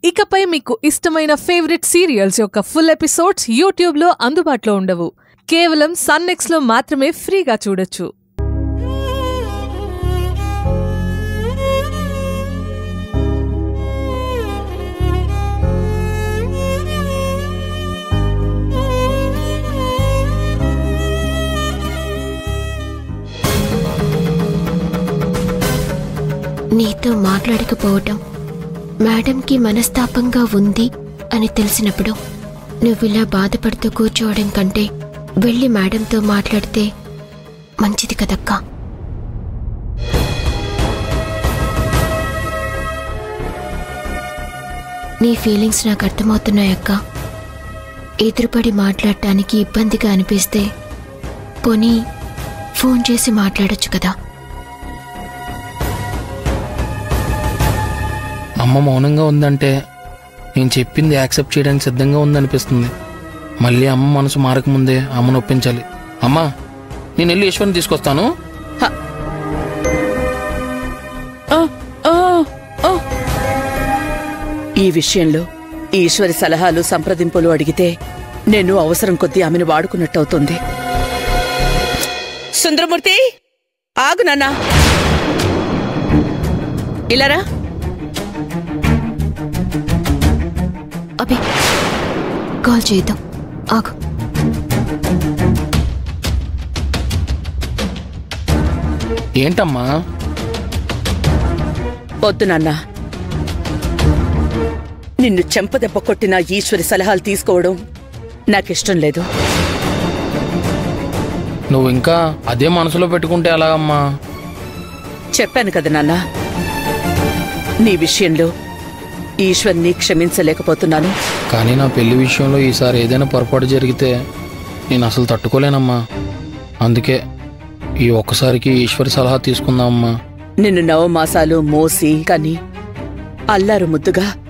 ఇకపై మీకు ఇష్టమైన ఫేవరెట్ సీరియల్స్ యొక్క ఫుల్ ఎపిసోడ్స్ యూట్యూబ్లో అందుబాటులో ఉండవు కేవలం సన్నెక్స్లో మాత్రమే ఫ్రీగా చూడొచ్చు నీతో మాట్లాడకపోవటం మేడంకి మనస్తాపంగా ఉంది అని తెలిసినప్పుడు నువ్విలా బాధపడుతూ కూర్చోవడం కంటే వెళ్ళి మేడంతో మాట్లాడితే మంచిది కదక్కా నీ ఫీలింగ్స్ నాకు అర్థమవుతున్నాయక్క ఎదురుపడి మాట్లాడటానికి ఇబ్బందిగా అనిపిస్తే పోనీ ఫోన్ చేసి మాట్లాడొచ్చు కదా అమ్మ మౌనంగా ఉందంటే నేను చెప్పింది యాక్సెప్ట్ చేయడానికి సిద్ధంగా ఉందనిపిస్తుంది మళ్ళీ అమ్మ మనసు మారకముందే అమ్మను ఒప్పించాలి అమ్మా నేను వెళ్ళి ఈశ్వర్ని తీసుకొస్తాను ఈ విషయంలో ఈశ్వరి సలహాలు సంప్రదింపులు అడిగితే నేను అవసరం కొద్దీ ఆమెను వాడుకున్నట్టవుతుంది సుందరమూర్తి ఆగు నాన్నా ఇలారా అభి కాల్ చేద్దాం ఆగు ఏంటమ్మా వద్దు నాన్నా నిన్ను చెంపదెబ్బ కొట్టిన ఈశ్వరి సలహాలు తీసుకోవడం నాకిష్టం లేదు నువ్వు ఇంకా అదే మనసులో పెట్టుకుంటే ఎలాగమ్మా చెప్పాను కదా నాన్న నీ విషయంలో ఈశ్వర్ని క్షమించలేకపోతున్నాను కానీ నా పెళ్లి విషయంలో ఈసారి ఏదైనా పొరపాటు జరిగితే నేను అసలు తట్టుకోలేనమ్మా అందుకే ఈ ఒక్కసారికి ఈశ్వరి సలహా తీసుకుందామమ్మా నిన్ను నవమాసాలు మోసి కని అల్లారు ముద్దుగా